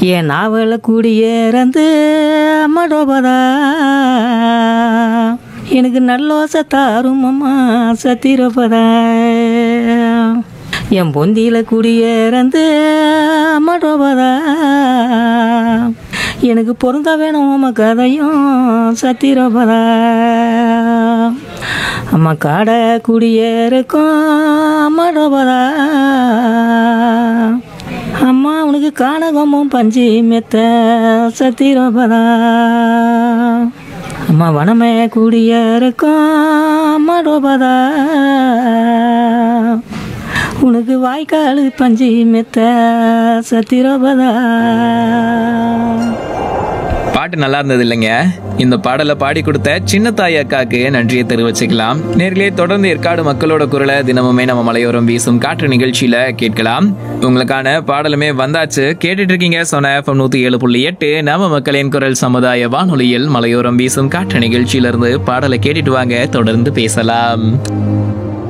என் நாவல குடியேறந்து அம்மடோபதா எனக்கு நல்லோச தாரும் அம்மா சத்திரபதா என் பொந்தியில குடியேறந்து அம்மடோபதா எனக்கு பொருந்த வேணும் அம்மா கதையும் சத்திரபதா அம்மா காடை குடியேறுக்கும் அம்மடோபதா அம்மா உனக்கு காணகமும் பஞ்சு மெத்த சத்திரபதா அம்மா வனமே குடியேறுக்கும் அம்மா டோபதா உனக்கு வாய்க்கால் பஞ்சு மெத்த சத்திரபதா பாட்டு நல்லா இருந்தது இல்லைங்க இந்த பாடலை பாடி கொடுத்த சின்ன தாய் அக்காக்கு நன்றியை தெரிவிச்சுக்கலாம் நேர்களே தொடர்ந்து ஏற்காடு மக்களோட குரலை தினமுமே நம்ம மலையோரம் வீசும் காற்று நிகழ்ச்சியில கேட்கலாம் உங்களுக்கான பாடலுமே வந்தாச்சு கேட்டுட்டு இருக்கீங்க சொன்ன எஃப்எம் நூத்தி ஏழு புள்ளி எட்டு நம்ம மக்களின் குரல் சமுதாய வானொலியில் மலையோரம் வீசும் காற்று நிகழ்ச்சியிலிருந்து பாடலை கேட்டுட்டு வாங்க தொடர்ந்து பேசலாம்